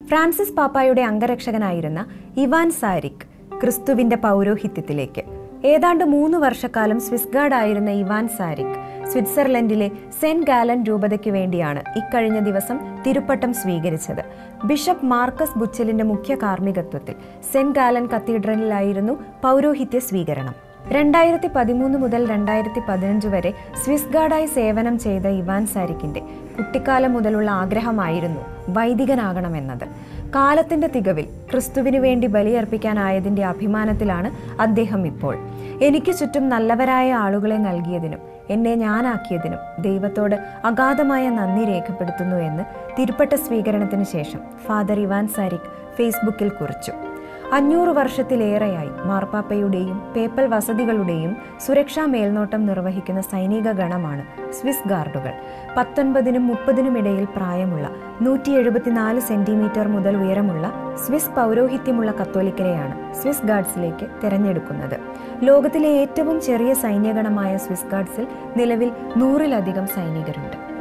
Francis പാപ്പായുടെ അംഗരക്ഷകനായിരുന്ന Ivan സാരിക് ക്രിസ്തുവിന്റെ പൗരോഹിത്യത്തിലേക്ക് ഏതാണ്ട് മൂന്ന് വർഷക്കാലം സ്വിസ് ഗാർഡ് ആയിരുന്ന ഇവാൻ സാരിക് സ്വിറ്റ്സർലൻഡിലെ സെന്റ് ഗാലൻ രൂപതയ്ക്ക് വേണ്ടിയാണ് ഇക്കഴിഞ്ഞ ദിവസം തിരുപ്പട്ടം സ്വീകരിച്ചത് ബിഷപ്പ് മാർക്കസ് ബുച്ചലിന്റെ മുഖ്യ കാർമ്മികത്വത്തിൽ സെന്റ് ഗാലൻ കത്തീഡ്രലിലായിരുന്നു പൗരോഹിത്യ സ്വീകരണം രണ്ടായിരത്തി പതിമൂന്ന് മുതൽ രണ്ടായിരത്തി പതിനഞ്ച് വരെ സ്വിസ് ഗാർഡായി സേവനം ചെയ്ത ഇവാൻ സാരിക്കിന്റെ കുട്ടിക്കാലം മുതലുള്ള ആഗ്രഹമായിരുന്നു വൈദികനാകണമെന്നത് കാലത്തിന്റെ തികവിൽ ക്രിസ്തുവിനു വേണ്ടി ബലിയർപ്പിക്കാനായതിന്റെ അഭിമാനത്തിലാണ് അദ്ദേഹം ഇപ്പോൾ എനിക്ക് ചുറ്റും നല്ലവരായ ആളുകളെ നൽകിയതിനും എന്നെ ഞാനാക്കിയതിനും ദൈവത്തോട് അഗാധമായ നന്ദി രേഖപ്പെടുത്തുന്നു എന്ന് തിരുപ്പട്ട സ്വീകരണത്തിന് ശേഷം ഫാദർ ഇവാൻ സാരിക് ഫേസ്ബുക്കിൽ കുറിച്ചു അഞ്ഞൂറ് വർഷത്തിലേറെയായി മാർപ്പാപ്പയുടെയും പേപ്പൽ വസതികളുടെയും സുരക്ഷാ മേൽനോട്ടം നിർവഹിക്കുന്ന സൈനിക ഗണമാണ് സ്വിസ് ഗാർഡുകൾ പത്തൊൻപതിനും മുപ്പതിനും ഇടയിൽ പ്രായമുള്ള നൂറ്റി എഴുപത്തിനാല് സെന്റിമീറ്റർ മുതൽ ഉയരമുള്ള സ്വിസ് പൗരോഹിത്യമുള്ള കത്തോലിക്കരെയാണ് സ്വിസ് ഗാർഡ്സിലേക്ക് തിരഞ്ഞെടുക്കുന്നത് ലോകത്തിലെ ഏറ്റവും ചെറിയ സൈന്യഗണമായ സ്വിസ് ഗാർഡ്സിൽ നിലവിൽ നൂറിലധികം സൈനികരുണ്ട്